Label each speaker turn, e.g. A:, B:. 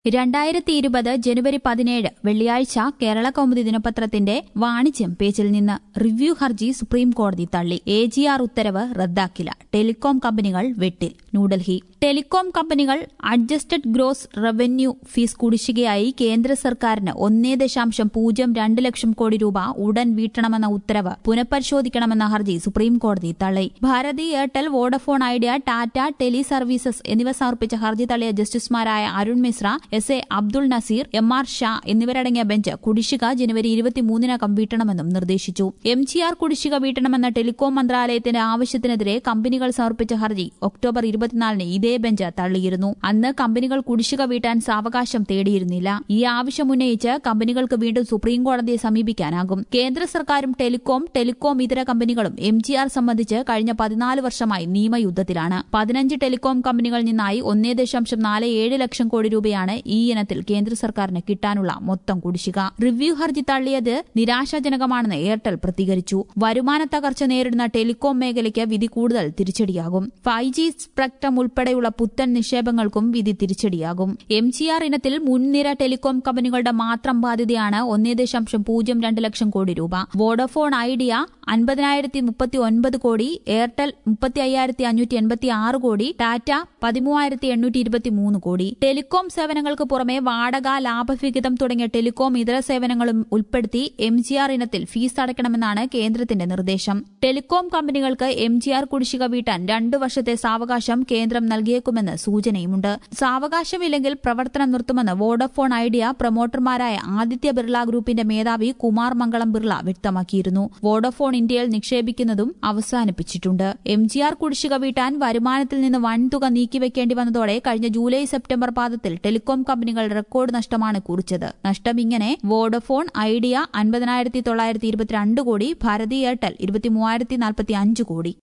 A: രണ്ടായിരത്തി ഇരുപത് ജനുവരി പതിനേഴ് വെള്ളിയാഴ്ച കേരള കൗമുദി ദിനപത്രത്തിന്റെ വാണിജ്യം പേജിൽ നിന്ന് റിവ്യൂ ഹർജി സുപ്രീം കോടതി തള്ളി എ ജി ആർ ഉത്തരവ് റദ്ദാക്കില്ല ടെലികോം കമ്പനികൾ വെട്ടിൽ ന്യൂഡൽഹി ടെലികോം കമ്പനികൾ അഡ്ജസ്റ്റഡ് ഗ്രോസ് റവന്യൂ ഫീസ് കുടിശ്ശികയായി കേന്ദ്ര സർക്കാരിന് ഒന്നേ ദശാംശം പൂജ്യം രണ്ട് ലക്ഷം കോടി രൂപ ഉടൻ വീട്ടണമെന്ന ഉത്തരവ് പുനഃപരിശോധിക്കണമെന്ന ഹർജി സുപ്രീം കോടതി തള്ളി Bharti Airtel Vodafone Idea Tata tele services എന്നിവ സമർപ്പിച്ച ഹർജി തള്ളിയ ജസ്റ്റിസുമാരായ Arun Mishra S A Abdul Nazeer M R Shah എന്നിവരടങ്ങിയ ബെഞ്ച് കുടിശ്ശിക ജനുവരി ഇരുപത്തിമൂന്നിനകം വീട്ടണമെന്നും നിർദ്ദേശിച്ചു എം ജി ആർ കുടിശ്ശിക വീട്ടണമെന്ന ടെലികോം മന്ത്രാലയത്തിന്റെ ആവശ്യത്തിനെതിരെ കമ്പനികൾ സമർപ്പിച്ച ഹർജി ഒക്ടോബർ ഇരുപത്തിനാലിന് ഇതേ ബെഞ്ച് തള്ളിയിരുന്നു അന്ന് കമ്പനികൾ കുടിശ്ശിക വീട്ടാൻ സാവകാശം തേടിയിരുന്നില്ല ഈ ആവശ്യം ഉന്നയിച്ച് കമ്പനികൾക്ക് വീണ്ടും സുപ്രീം കോടതിയെ സമീപിക്കാനാകും കേന്ദ്ര സർക്കാരും ടെലികോം ടെലികോം ഇതര കമ്പനികളും എം ജി ആർ സംബന്ധിച്ച് കഴിഞ്ഞ പതിനാല് വർഷമായി നിയമയുദ്ധത്തിലാണ് പതിനഞ്ച് ടെലികോം കമ്പനികളിൽ നിന്നായി ഒന്നേ ദശാംശം നാല് ഏഴ് ലക്ഷം കോടി രൂപയാണ് ഈ ഇനത്തിൽ കേന്ദ്ര സർക്കാരിന് കിട്ടാനുള്ള മൊത്തം കുടിശ്ശിക റിവ്യൂ ഹർജി തള്ളിയത് നിരാശാജനകമാണെന്ന് എയർടെൽ പ്രതികരിച്ചു വരുമാന തകർച്ച നേരിടുന്ന ടെലികോം മേഖലയ്ക്ക് വിധി കൂടുതൽ തിരിച്ചടിയാകും ഫൈവ് ജി സ്പെക്ട്രം ഉൾപ്പെടെയുള്ള പുത്തൻ നിക്ഷേപങ്ങൾക്കും വിധി തിരിച്ചടിയാകും എം ജി ആർ ഇനത്തിൽ മുൻനിര ടെലികോം കമ്പനികളുടെ മാത്രം ബാധ്യതയാണ് ഒന്നേ ദശാംശം പൂജ്യം രണ്ട് ലക്ഷം കോടി രൂപ വോഡഫോൺ ഐഡിയ അൻപതിനായിരത്തി മുപ്പത്തി ഒൻപത് കോടി എയർടെൽ മുപ്പത്തി അയ്യായിരത്തി അഞ്ഞൂറ്റി എൺപത്തി ആറ് കോടി ടാറ്റ പതിമൂവായിരത്തി എണ്ണൂറ്റി ഇരുപത്തി മൂന്ന് കോടി ടെലികോം സേവനങ്ങൾക്ക് പുറമെ വാടക ലാഭവിഹിതം തുടങ്ങിയ ടെലികോം ഇതര സേവനങ്ങളും ഉൾപ്പെടുത്തി എം ജി ആർ ഇനത്തിൽ ഫീസ് അടയ്ക്കണമെന്നാണ് കേന്ദ്രത്തിന്റെ നിർദ്ദേശം ടെലികോം കമ്പനികൾക്ക് എം ജി ആർ കുടിശ്ശിക വീട്ടാൻ രണ്ടു വർഷത്തെ സാവകാശം കേന്ദ്രം നൽകിയേക്കുമെന്ന് സൂചനയുമുണ്ട് സാവകാശമില്ലെങ്കിൽ പ്രവർത്തനം നിർത്തുമെന്ന് വോഡഫോൺ ഐഡിയ പ്രൊമോട്ടർമാരായ ആദിത്യ ബിർള ഗ്രൂപ്പിന്റെ മേധാവി കുമാർ മംഗളം ബിർള വ്യക്തമാക്കിയിരുന്നു വോഡഫോൺ ഇന്ത്യയിൽ നിക്ഷേപിക്കുന്നതും അവസാനിപ്പിച്ചിട്ടുണ്ട് എം ജി ആർ കുടിശ്ശിക വീട്ടാൻ വരുമാനത്തിൽ നിന്ന് വൻതുക നീക്കിവെക്കേണ്ടി വന്നതോടെ കഴിഞ്ഞ ജൂലൈ സെപ്റ്റംബർ പാദത്തിൽ ടെലികോം കമ്പനികൾ റെക്കോർഡ് നഷ്ടമാണ് കുറിച്ചത് നഷ്ടം ഇങ്ങനെ വോഡഫോൺ ഐഡിയ അൻപതിനായിരത്തി തൊള്ളായിരത്തി ഇരുപത്തിരണ്ട് കോടി ഭാരതി എയർടെൽ ഇരുപത്തിമൂവായിരത്തി നാൽപ്പത്തി അഞ്ച് കോടി